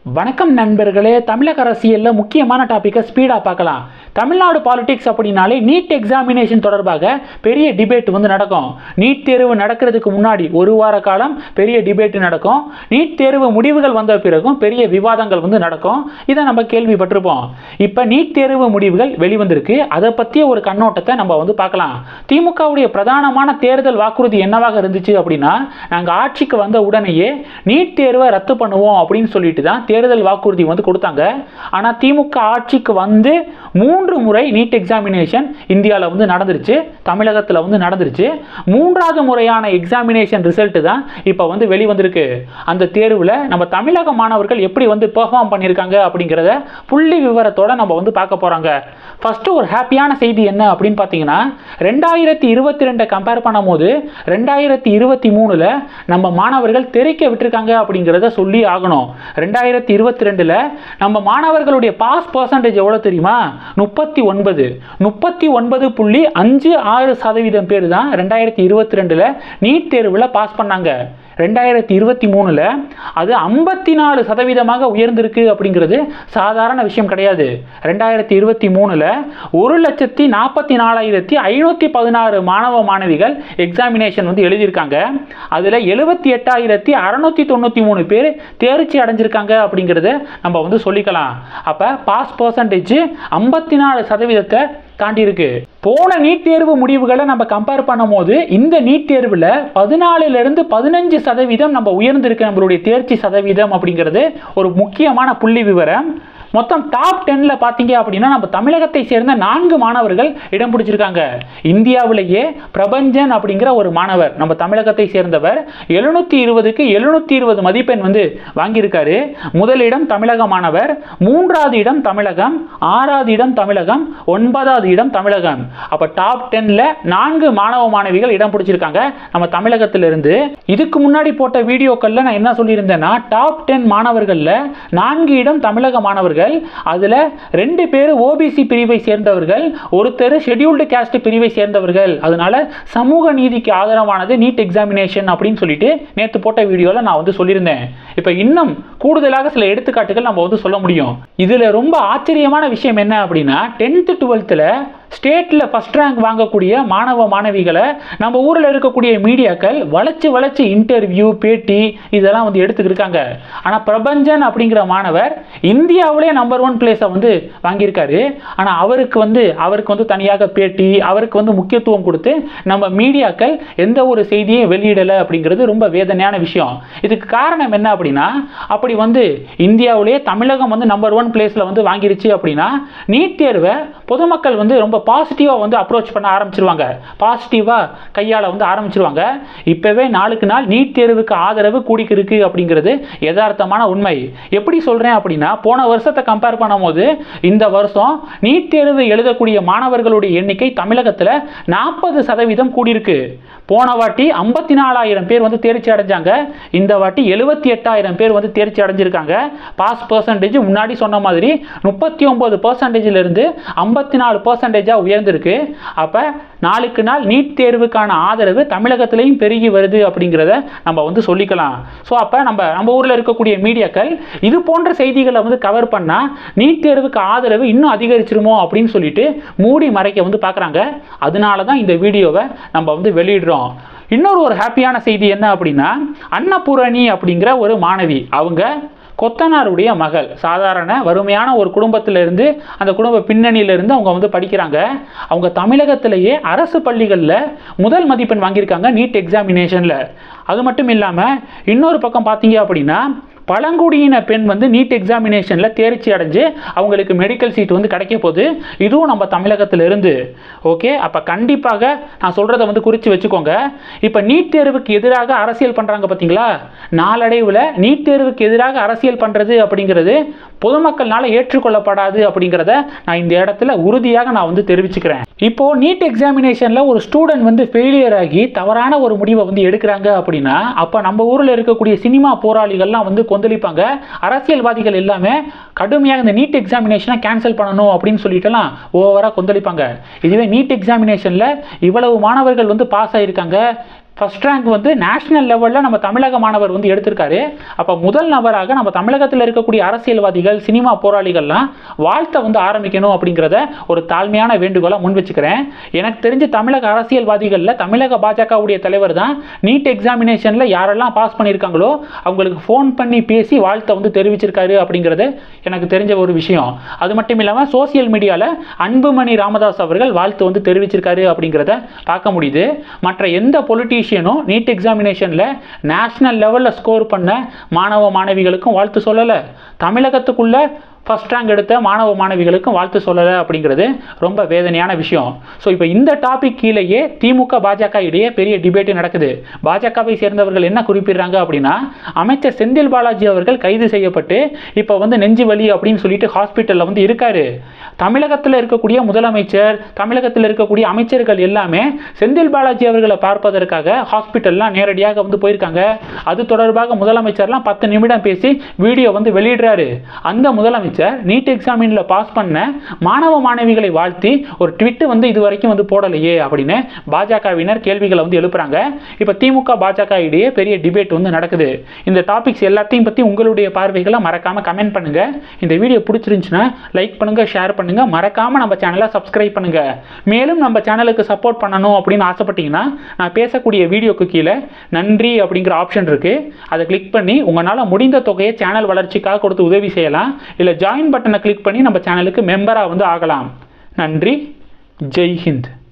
வணக்கம் நண்பர்களே தமிழக அரசியலில் முக்கியமான டாப்பிக்கை ஸ்பீடாக பார்க்கலாம் தமிழ்நாடு பாலிடிக்ஸ் அப்படின்னாலே நீட் எக்ஸாமினேஷன் தொடர்பாக பெரிய டிபேட் வந்து நடக்கும் நீட் தேர்வு நடக்கிறதுக்கு முன்னாடி ஒரு வார காலம் பெரிய டிபேட் நடக்கும் நீட் தேர்வு முடிவுகள் வந்த பிறகும் பெரிய விவாதங்கள் வந்து நடக்கும் இதை நம்ம கேள்விப்பட்டிருப்போம் இப்போ நீட் தேர்வு முடிவுகள் வெளிவந்திருக்கு அதை பற்றிய ஒரு கண்ணோட்டத்தை நம்ம வந்து பார்க்கலாம் திமுகவுடைய பிரதானமான தேர்தல் வாக்குறுதி என்னவாக இருந்துச்சு அப்படின்னா நாங்கள் ஆட்சிக்கு வந்த உடனேயே நீட் தேர்வை ரத்து பண்ணுவோம் அப்படின்னு சொல்லிட்டு தான் தேர்தல் வாக்குறுதி வந்து கொடுத்தாங்க ஆனால் திமுக ஆட்சிக்கு வந்து மூன்று முறை நீட் எக்ஸாமினேஷன் இந்தியாவில் வந்து நடந்துருச்சு தமிழகத்தில் வந்து நடந்துருச்சு மூன்றாவது முறையான எக்ஸாமினேஷன் ரிசல்ட் தான் இப்போ வந்து வெளிவந்திருக்கு அந்த தேர்வில் நம்ம தமிழக மாணவர்கள் எப்படி வந்து பெர்ஃபார்ம் பண்ணியிருக்காங்க அப்படிங்கிறத புள்ளி விவரத்தோட நம்ம வந்து பார்க்க போகிறாங்க ஃபஸ்ட்டு ஒரு ஹாப்பியான செய்தி என்ன அப்படின்னு பார்த்தீங்கன்னா ரெண்டாயிரத்தி இருபத்தி ரெண்டை கம்பேர் பண்ணும்போது ரெண்டாயிரத்தி இருபத்தி மூணில் நம்ம மாணவர்கள் தெரிக்க விட்டுருக்காங்க அப்படிங்கிறத சொல்லி ஆகணும் ரெண்டாயிரத்தி இருபத்தி ரெண்டில் நம்ம மாணவர்களுடைய பாஸ் பர்சன்டேஜ் எவ்வளோ தெரியுமா முப்பத்தி ஒன்பது முப்பத்தி ஒன்பது புள்ளி அஞ்சு ஆறு சதவீதம் பேர் தான் ரெண்டாயிரத்தி இருபத்தி ரெண்டில் நீட் தேர்வில் பாஸ் பண்ணாங்க ரெண்டாயிரத்தி இருபத்தி மூணில் அது ஐம்பத்தி நாலு சதவீதமாக உயர்ந்திருக்கு அப்படிங்கிறது சாதாரண விஷயம் கிடையாது ரெண்டாயிரத்தி இருபத்தி மூணில் ஒரு லட்சத்தி நாற்பத்தி நாலாயிரத்தி ஐநூற்றி பதினாறு மாணவ மாணவிகள் எக்ஸாமினேஷன் வந்து எழுதியிருக்காங்க அதில் எழுபத்தி எட்டாயிரத்தி அறநூற்றி தொண்ணூற்றி மூணு பேர் தேர்ச்சி அடைஞ்சிருக்காங்க அப்படிங்கிறத நம்ம வந்து சொல்லிக்கலாம் அப்போ பாஸ் பர்சன்டேஜ் ஐம்பத்தி நாலு சதவீதத்தை தாண்டி இருக்கு போன நீட் தேர்வு முடிவுகளை நம்ம கம்பேர் பண்ணும்போது இந்த நீட் தேர்வில் பதினாலுல இருந்து பதினஞ்சு சதவீதம் நம்ம உயர்ந்திருக்கு நம்மளுடைய தேர்ச்சி சதவீதம் அப்படிங்கிறது ஒரு முக்கியமான புள்ளி விவரம் மொத்தம் டாப் டென்னில் பார்த்தீங்க அப்படின்னா நம்ம தமிழகத்தை சேர்ந்த நான்கு மாணவர்கள் இடம் பிடிச்சிருக்காங்க இந்தியாவிலேயே பிரபஞ்சன் அப்படிங்கிற ஒரு மாணவர் நம்ம தமிழகத்தை சேர்ந்தவர் எழுநூற்றி இருபதுக்கு எழுநூற்றி இருபது மதிப்பெண் வந்து வாங்கியிருக்காரு முதலிடம் தமிழக மாணவர் மூன்றாவது இடம் தமிழகம் ஆறாவது இடம் தமிழகம் ஒன்பதாவது இடம் தமிழகம் அப்போ டாப் டென்ல நான்கு மாணவ மாணவிகள் இடம் பிடிச்சிருக்காங்க நம்ம தமிழகத்திலிருந்து இதுக்கு முன்னாடி போட்ட வீடியோக்களில் நான் என்ன சொல்லியிருந்தேன்னா டாப் டென் மாணவர்களில் நான்கு இடம் தமிழக மாணவர்கள் அதில் ரெண்டு பேர் ஓபிசி பிரிவை சேர்ந்தவர்கள் ஒருத்தர் ஷெட்யூல்டு கேஸ்ட் பிரிவை சேர்ந்தவர்கள் அதனால சமூக நீதிக்கு ஆதரவானது நீட் எக்ஸாமினேஷன் அப்படின்னு சொல்லிட்டு நேற்று போட்ட வீடியோவில் நான் வந்து சொல்லியிருந்தேன் இப்போ இன்னும் கூடுதலாக சில எடுத்துக்காட்டுகள் நம்ம வந்து சொல்ல முடியும் இதில் ரொம்ப ஆச்சரியமான விஷயம் என்ன அப்படின்னா டென்த்து டுவெல்த்தில் ஸ்டேட்டில் ஃபஸ்ட் ரேங்க் வாங்கக்கூடிய மாணவ மாணவிகளை நம்ம ஊரில் இருக்கக்கூடிய மீடியாக்கள் வளைச்சு வளைச்சு இன்டர்வியூ பேட்டி இதெல்லாம் வந்து எடுத்துக்கிருக்காங்க ஆனால் பிரபஞ்சன் அப்படிங்கிற மாணவர் இந்தியாவிலே நம்பர் ஒன் பிளேஸை வந்து வாங்கியிருக்காரு ஆனால் அவருக்கு வந்து அவருக்கு வந்து தனியாக பேட்டி அவருக்கு வந்து முக்கியத்துவம் கொடுத்து நம்ம மீடியாக்கள் எந்த ஒரு செய்தியும் வெளியிடலை அப்படிங்கிறது ரொம்ப வேதனையான விஷயம் இதுக்கு காரணம் என்ன அப்படின்னா அப்படி வந்து இந்தியாவிலேயே தமிழகம் வந்து நம்பர் ஒன் பிளேஸில் வந்து வாங்கிருச்சு அப்படின்னா நீட் தேர்வை பொதுமக்கள் வந்து ரொம்ப பாசிட்டிவாக வந்து அப்ரோச் பண்ண ஆரம்பிச்சிருவாங்க பாசிட்டிவாக கையாள வந்து ஆரம்பிச்சிருவாங்க இப்போவே நாளுக்கு நாள் நீட் தேர்வுக்கு ஆதரவு கூடிக்கிருக்கு அப்படிங்கிறது யதார்த்தமான உண்மை எப்படி சொல்கிறேன் அப்படின்னா போன வருஷத்தை கம்பேர் பண்ணும்போது இந்த வருஷம் நீட் தேர்வு எழுதக்கூடிய மாணவர்களுடைய எண்ணிக்கை தமிழகத்தில் நாற்பது சதவீதம் கூடியிருக்கு போன வாட்டி ஐம்பத்தி நாலாயிரம் பேர் வந்து தேர்ச்சி அடைஞ்சாங்க இந்த வாட்டி எழுபத்தி எட்டாயிரம் பேர் வந்து தேர்ச்சி அடைஞ்சிருக்காங்க பாஸ் பர்சன்டேஜ் முன்னாடி சொன்ன மாதிரி முப்பத்தி ஒம்பது பர்சன்டேஜிலிருந்து ஐம்பத்தி நாலு பர்சன்டேஜாக உயர்ந்திருக்கு அப்போ நாளுக்கு நாள் நீட் தேர்வுக்கான ஆதரவு தமிழகத்திலையும் பெருகி வருது அப்படிங்கிறத நம்ம வந்து சொல்லிக்கலாம் ஸோ அப்போ நம்ம நம்ம ஊரில் இருக்கக்கூடிய மீடியாக்கள் இது போன்ற செய்திகளை வந்து கவர் பண்ணால் நீட் தேர்வுக்கு ஆதரவு இன்னும் அதிகரிச்சிருமோ அப்படின்னு சொல்லிட்டு மூடி மறைக்க வந்து பார்க்குறாங்க அதனால தான் இந்த வீடியோவை நம்ம வந்து வெளியிடுறோம் இன்னொரு ஒரு ஹாப்பியான செய்தி என்ன அப்படின்னா அன்னபூரணி அப்படிங்கிற ஒரு மாணவி அவங்க கொத்தனாருடைய மகள் சாதாரண வறுமையான ஒரு குடும்பத்திலிருந்து அந்த குடும்ப பின்னணியிலிருந்து அவங்க வந்து படிக்கிறாங்க அவங்க தமிழகத்திலேயே அரசு பள்ளிகளில் முதல் மதிப்பெண் வாங்கியிருக்காங்க நீட் எக்ஸாமினேஷனில் அது மட்டும் இல்லாமல் இன்னொரு பக்கம் பார்த்தீங்க அப்படின்னா பழங்குடியின பெண் வந்து நீட் எக்ஸாமினேஷனில் தேர்ச்சி அடைஞ்சு அவங்களுக்கு மெடிக்கல் சீட் வந்து கிடைக்க போகுது இதுவும் நம்ம தமிழகத்தில் இருந்து ஓகே அப்போ கண்டிப்பாக நான் சொல்கிறத வந்து குறித்து வச்சுக்கோங்க இப்போ நீட் தேர்வுக்கு எதிராக அரசியல் பண்ணுறாங்க பார்த்தீங்களா நாளடைவில் நீட் தேர்வுக்கு எதிராக அரசியல் பண்ணுறது அப்படிங்கிறது பொதுமக்கள்னால ஏற்றுக்கொள்ளப்படாது அப்படிங்கிறத நான் இந்த இடத்துல உறுதியாக நான் வந்து தெரிவிச்சுக்கிறேன் இப்போ நீட் எக்ஸாமினேஷனில் ஒரு ஸ்டூடெண்ட் வந்து ஃபெயிலியர் ஆகி தவறான ஒரு முடிவை வந்து எடுக்கிறாங்க அப்படின்னா அப்போ நம்ம ஊரில் இருக்கக்கூடிய சினிமா போராளிகள்லாம் வந்து கொந்தளிப்பாங்க அரசியல்வாதிகள் எல்லாமே கடுமையாக இந்த நீட் எக்ஸாமினேஷனை கேன்சல் பண்ணணும் அப்படின்னு சொல்லிட்டுலாம் ஓவராக கொந்தளிப்பாங்க இதுவே நீட் எக்ஸாமினேஷனில் இவ்வளவு மாணவர்கள் வந்து பாஸ் ஆகியிருக்காங்க ஃபர்ஸ்ட் ரேங்க் வந்து நேஷனல் லெவலில் நம்ம தமிழக மாணவர் வந்து எடுத்திருக்காரு அப்போ முதல் நபராக நம்ம தமிழகத்தில் இருக்கக்கூடிய அரசியல்வாதிகள் சினிமா போராளிகள்லாம் வாழ்த்தை வந்து ஆரம்பிக்கணும் அப்படிங்கிறத ஒரு தாழ்மையான வேண்டுகோளை முன் வச்சுக்கிறேன் எனக்கு தெரிஞ்ச தமிழக அரசியல்வாதிகளில் தமிழக பாஜகவுடைய தலைவர் தான் நீட் எக்ஸாமினேஷனில் யாரெல்லாம் பாஸ் பண்ணியிருக்காங்களோ அவங்களுக்கு ஃபோன் பண்ணி பேசி வாழ்த்தை வந்து தெரிவிச்சிருக்காரு அப்படிங்கிறது எனக்கு தெரிஞ்ச ஒரு விஷயம் அது மட்டும் இல்லாமல் சோசியல் மீடியாவில் அன்புமணி ராமதாஸ் அவர்கள் வாழ்த்து வந்து தெரிவிச்சிருக்காரு அப்படிங்கிறத பார்க்க முடியுது மற்ற எந்த பொலிட்டீஷியனும் நீட் எக்ஸாமினேஷனில் நேஷனல் லெவலில் ஸ்கோர் பண்ண மாணவ மாணவிகளுக்கும் வாழ்த்து சொல்லலை தமிழகத்துக்குள்ள ஃபர்ஸ்ட் ரேங்க் எடுத்த மாணவ மாணவிகளுக்கும் வாழ்த்து சொல்லலை அப்படிங்கிறது ரொம்ப வேதனையான விஷயம் ஸோ இப்போ இந்த டாபிக் கீழேயே திமுக பாஜக இடையே பெரிய டிபேட் நடக்குது பாஜகவை சேர்ந்தவர்கள் என்ன குறிப்பிடுறாங்க அப்படின்னா அமைச்சர் செந்தில் பாலாஜி அவர்கள் கைது செய்யப்பட்டு இப்போ வந்து நெஞ்சு வலி அப்படின்னு சொல்லிட்டு ஹாஸ்பிட்டலில் வந்து இருக்காரு தமிழகத்தில் இருக்கக்கூடிய முதலமைச்சர் தமிழகத்தில் இருக்கக்கூடிய அமைச்சர்கள் எல்லாமே செந்தில் பாலாஜி அவர்களை பார்ப்பதற்காக ஹாஸ்பிட்டல்லாம் நேரடியாக வந்து போயிருக்காங்க அது தொடர்பாக முதலமைச்சர்லாம் பத்து நிமிடம் பேசி வீடியோ வந்து வெளியிடுறாரு அந்த முதலமைச்சர் நீட் எக்ஸாமினில் பாஸ் பண்ண மாணவ மாணவிகளை வாழ்த்தி ஒரு ட்விட்டு வந்து இது வரைக்கும் வந்து போடலையே அப்படின்னு பாஜகவினர் கேள்விகளை வந்து எழுப்புறாங்க இப்போ திமுக பாஜக இடையே பெரிய டிபேட் வந்து நடக்குது இந்த டாபிக்ஸ் எல்லாத்தையும் பற்றி உங்களுடைய பார்வைகளை மறக்காம கமெண்ட் பண்ணுங்க இந்த வீடியோ பிடிச்சிருந்துச்சுன்னா லைக் பண்ணுங்க ஷேர் பண்ணுங்க மறக்காம நம்ம சேனலை சப்ஸ்கிரைப் பண்ணுங்க மேலும் நம்ம சேனலுக்கு சப்போர்ட் பண்ணணும் அப்படின்னு ஆசைப்பட்டீங்கன்னா நான் பேசக்கூடிய வீடியோக்கு கீழே நன்றி அப்படிங்கிற ஆப்ஷன் இருக்கு அதை கிளிக் பண்ணி உங்களால் முடிந்த தொகையை சேனல் வளர்ச்சிக்காக கொடுத்து உதவி செய்யலாம் இல்லை ஜாயின் பட்டனை கிளிக் பண்ணி நம்ம சேனலுக்கு மெம்பராக வந்து ஆகலாம் நன்றி ஜெய் ஹிந்த்